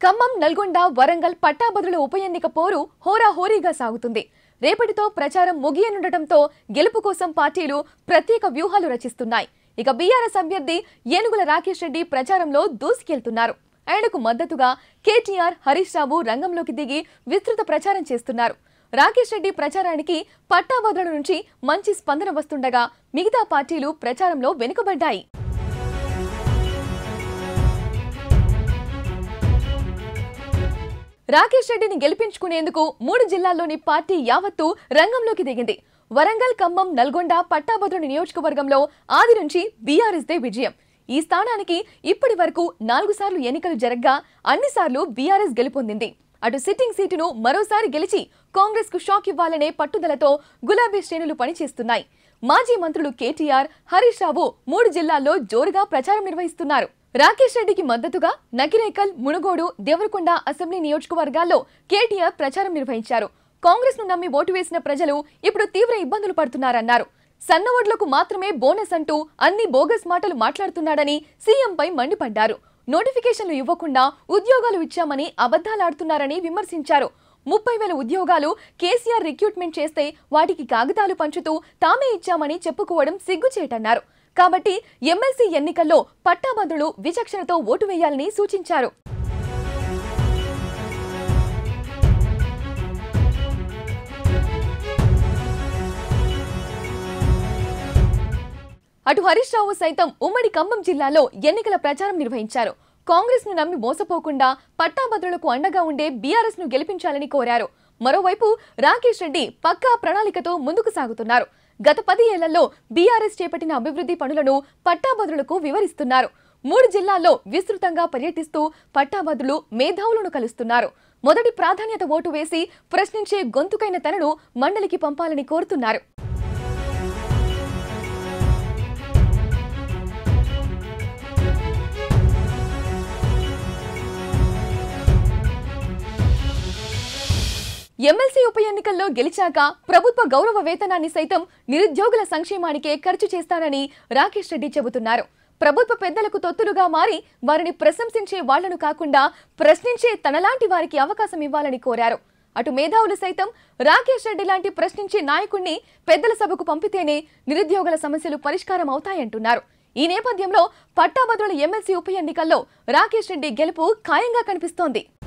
ఖమ్మం నల్గొండ వరంగల్ పట్టాభద్రుల ఉప ఎన్నిక పోరు హోరాహోరీగా సాగుతుంది రేపటితో ప్రచారం ముగియనుండటంతో గెలుపు కోసం పార్టీలు ప్రత్యేక వ్యూహాలు రచిస్తున్నాయి ఇక బీఆర్ఎస్ అభ్యర్థి ఏనుగుల రాకేష్ రెడ్డి ప్రచారంలో దూసుకెళ్తున్నారు ఆయనకు మద్దతుగా కేటీఆర్ హరీష్ రావు రంగంలోకి దిగి విస్తృత ప్రచారం చేస్తున్నారు రాకేష్ రెడ్డి ప్రచారానికి పట్టాభద్రుల నుంచి మంచి స్పందన వస్తుండగా మిగతా పార్టీలు ప్రచారంలో వెనుకబడ్డాయి రాకేష్ రెడ్డిని గెలిపించుకునేందుకు మూడు జిల్లాల్లోని పార్టీ యావత్తు రంగంలోకి దిగింది వరంగల్ ఖమ్మం నల్గొండ పట్టాభద్రుని నియోజకవర్గంలో ఆది నుంచి బీఆర్ఎస్ దే విజయం ఈ స్థానానికి ఇప్పటి వరకు నాలుగు సార్లు ఎన్నికలు జరగ్గా అన్నిసార్లు బీఆర్ఎస్ గెలుపొందింది అటు సిట్టింగ్ సీటును మరోసారి గెలిచి కాంగ్రెస్ కు షాక్ ఇవ్వాలనే పట్టుదలతో గులాబీ శ్రేణులు పనిచేస్తున్నాయి మాజీ మంత్రులు కేటీఆర్ హరీష్ రావు మూడు జిల్లాల్లో జోరుగా ప్రచారం నిర్వహిస్తున్నారు రాకేష్ రెడ్డికి మద్దతుగా నకిరేకల్ మునుగోడు దేవరకొండ అసెంబ్లీ నియోజకవర్గాల్లో కేటీఆర్ ప్రచారం నిర్వహించారు కాంగ్రెస్ ను నమ్మి ఓటు వేసిన ప్రజలు ఇప్పుడు తీవ్ర ఇబ్బందులు పడుతున్నారన్నారు సన్న ఓట్లకు మాత్రమే బోనస్ అంటూ అన్ని బోగస్ మాటలు మాట్లాడుతున్నాడని సీఎంపై మండిపడ్డారు నోటిఫికేషన్లు ఇవ్వకుండా ఉద్యోగాలు ఇచ్చామని అబద్ధాలాడుతున్నారని విమర్శించారు ముప్పై వేల ఉద్యోగాలు కేసీఆర్ రిక్రూట్మెంట్ చేస్తే వాటికి కాగితాలు పంచుతూ తామే ఇచ్చామని చెప్పుకోవడం సిగ్గుచేటన్నారు కాబట్టి ఎమ్మెల్సీ ఎన్నికల్లో పట్టాభద్రులు విచక్షణతో ఓటు వేయాలని సూచించారు అటు హరీష్ రావు సైతం ఉమ్మడి ఖమ్మం జిల్లాలో ఎన్నికల ప్రచారం నిర్వహించారు కాంగ్రెస్ ను నమ్మి మోసపోకుండా పట్టాభద్రులకు అండగా ఉండే బీఆర్ఎస్ ను గెలిపించాలని కోరారు మరోవైపు రాకేష్ రెడ్డి పక్కా ప్రణాళికతో ముందుకు సాగుతున్నారు గత పది ఏళ్లలో బీఆర్ఎస్ చేపట్టిన అభివృద్ధి పనులను పట్టాభద్రులకు వివరిస్తున్నారు మూడు జిల్లాల్లో విస్తృతంగా పర్యటిస్తూ పట్టాభద్రులు మేధావులను కలుస్తున్నారు మొదటి ప్రాధాన్యత ఓటు వేసి ప్రశ్నించే గొంతుకైన తనను మండలికి పంపాలని కోరుతున్నారు ఎమ్మెల్సీ ఉప ఎన్నికల్లో గెలిచాక ప్రభుత్వ గౌరవ వేతనాన్ని సైతం నిరుద్యోగుల సంక్షేమానికే ఖర్చు చేస్తానని రాకేష్ రెడ్డి చెబుతున్నారు ప్రభుత్వ పెద్దలకు తొత్తులుగా మారి వారిని ప్రశంసించే వాళ్లను కాకుండా ప్రశ్నించే తనలాంటి వారికి అవకాశం ఇవ్వాలని కోరారు అటు మేధావులు సైతం రాకేష్ రెడ్డి లాంటి ప్రశ్నించే నాయకుణ్ణి పెద్దల సభకు పంపితేనే నిరుద్యోగుల సమస్యలు పరిష్కారం అవుతాయంటున్నారు ఈ నేపథ్యంలో పట్టాభద్రుల ఎమ్మెల్సీ ఉప ఎన్నికల్లో రాకేష్ రెడ్డి గెలుపు ఖాయంగా కనిపిస్తోంది